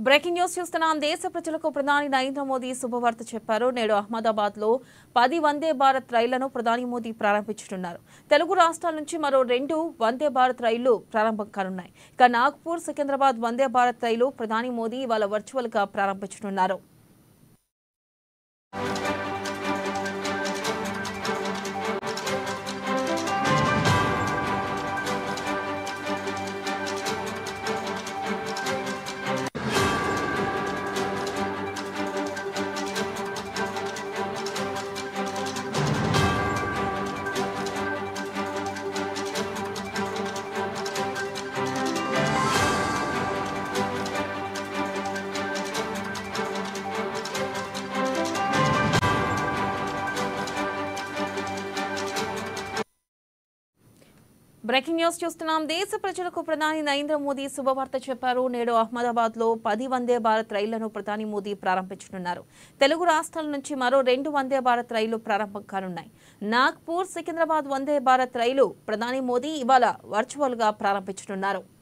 breaking news చూస్తున్నాం దేశ ప్రజలకు ప్రధాని నరేంద్ర మోదీ శుభవార్త చెప్పారు నేడు అహ్మదాబాద్ లో పది వందే భారత్ రైళ్లను ప్రధాని మోదీ ప్రారంభించనున్నారు తెలుగు రాష్ట్రాల నుంచి మరో రెండు వందే భారత్ రైళ్లు ప్రారంభం కానున్నాయి ఇక నాగ్పూర్ సికింద్రాబాద్ వందే భారత్ రైలు ప్రధాని మోదీ ఇవాళ వర్చువల్ గా ప్రారంభించనున్నారు బ్రేకింగ్ న్యూస్ చూస్తున్నాం దేశ ప్రజలకు ప్రధాని నరేంద్ర మోదీ శుభవార్త చెప్పారు నేడు అహ్మదాబాద్ లో పది వందే భారత్ రైళ్లను ప్రధాని మోదీ ప్రారంభించనున్నారు తెలుగు రాష్ట్రాల నుంచి మరో రెండు వందే భారత్ రైళ్లు ప్రారంభం కానున్నాయి నాగ్పూర్ సికింద్రాబాద్ వందే భారత్ రైలు ప్రధాని మోదీ ఇవాళ వర్చువల్ గా ప్రారంభించనున్నారు